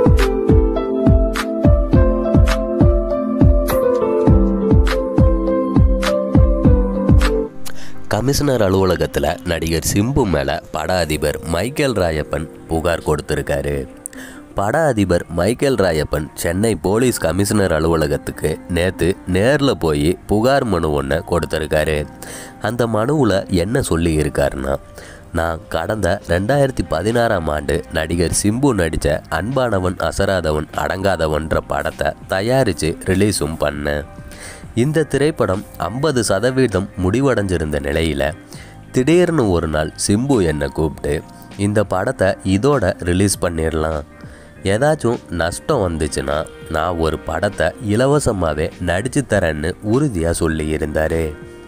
commissioner அலுவலகத்தில் நடிகர் சிம்பு மேலே பட அதிபர் மைக்கேல் ராயப்பன் புகார் கொடுத்துருக்காரு பட அதிபர் Michael Rayappan Chennai police commissioner அலுவலகத்துக்கு நேற்று நேரில் போய் புகார் மனு ஒன்று கொடுத்துருக்காரு அந்த மனுவில் என்ன சொல்லியிருக்காருன்னா நான் கடந்த ரெண்டாயிரத்தி பதினாறாம் ஆண்டு நடிகர் சிம்பு நடித்த அன்பானவன் அசராதவன் அடங்காதவன்ற படத்தை தயாரித்து ரிலீஸும் பண்ணேன் இந்த திரைப்படம் ஐம்பது சதவீதம் முடிவடைஞ்சிருந்த நிலையில் திடீர்னு ஒரு நாள் சிம்பு என்னை கூப்பிட்டு இந்த படத்தை இதோட ரிலீஸ் பண்ணிடலாம் ஏதாச்சும் நஷ்டம் வந்துச்சுன்னா நான் ஒரு படத்தை இலவசமாகவே நடிச்சு தரேன்னு உறுதியாக சொல்லியிருந்தாரு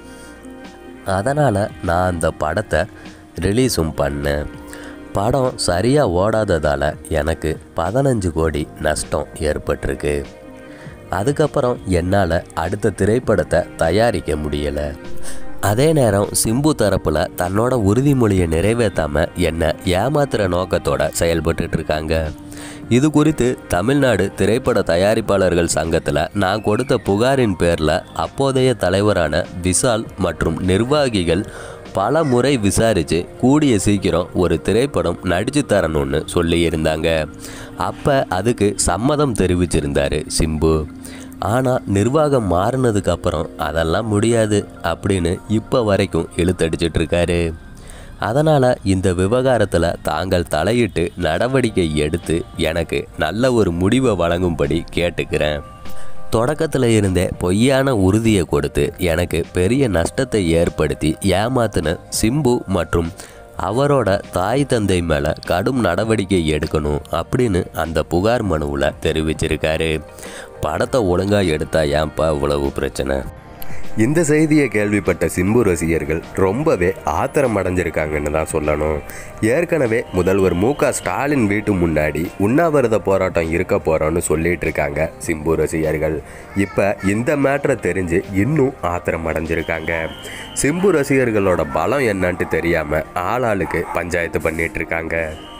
அதனால் நான் அந்த படத்தை ரிலீஸும் பண்ணேன் படம் சரியாக ஓடாததால் எனக்கு பதினஞ்சு கோடி நஷ்டம் ஏற்பட்டிருக்கு அதுக்கப்புறம் என்னால் அடுத்த திரைப்படத்தை தயாரிக்க முடியலை அதே நேரம் சிம்பு தரப்பில் தன்னோட உறுதிமொழியை நிறைவேற்றாமல் என்னை ஏமாத்துற நோக்கத்தோட செயல்பட்டுட்டு இருக்காங்க இது குறித்து தமிழ்நாடு திரைப்பட தயாரிப்பாளர்கள் சங்கத்தில் நான் கொடுத்த புகாரின் பேரில் அப்போதைய தலைவரான விஷால் மற்றும் நிர்வாகிகள் பல முறை விசாரித்து கூடிய சீக்கிரம் ஒரு திரைப்படம் நடிச்சு தரணும்னு சொல்லியிருந்தாங்க அப்போ அதுக்கு சம்மதம் தெரிவிச்சிருந்தாரு சிம்பு ஆனால் நிர்வாகம் மாறினதுக்கு அப்புறம் அதெல்லாம் முடியாது அப்படின்னு இப்போ வரைக்கும் இழுத்தடிச்சிட்டு இருக்காரு அதனால் இந்த விவகாரத்தில் தாங்கள் தலையிட்டு நடவடிக்கை எடுத்து எனக்கு நல்ல ஒரு முடிவை வழங்கும்படி கேட்டுக்கிறேன் தொடக்கத்தில் இருந்தே பொய்யான உறுதியை கொடுத்து எனக்கு பெரிய நஷ்டத்தை ஏற்படுத்தி ஏமாத்தின சிம்பு மற்றும் அவரோட தாய் தந்தை மேலே கடும் நடவடிக்கை எடுக்கணும் அப்படின்னு அந்த புகார் மனுவில் தெரிவிச்சிருக்காரு படத்தை ஒழுங்காக எடுத்தா ஏன்பா இவ்வளவு பிரச்சனை இந்த செய்தியை கேள்விப்பட்ட சிம்பு ரசிகர்கள் ரொம்பவே ஆத்திரம் அடைஞ்சிருக்காங்கன்னு தான் சொல்லணும் ஏற்கனவே முதல்வர் மு க ஸ்டாலின் வீட்டு முன்னாடி உண்ணாவிரத போராட்டம் இருக்க போகிறோன்னு சொல்லிட்டு இருக்காங்க சிம்பு ரசிகர்கள் இப்போ இந்த மேட்ரை தெரிஞ்சு இன்னும் ஆத்திரம் அடைஞ்சிருக்காங்க சிம்பு ரசிகர்களோட பலம் என்னன்ட்டு தெரியாமல் ஆளாளுக்கு பஞ்சாயத்து பண்ணிட்டு இருக்காங்க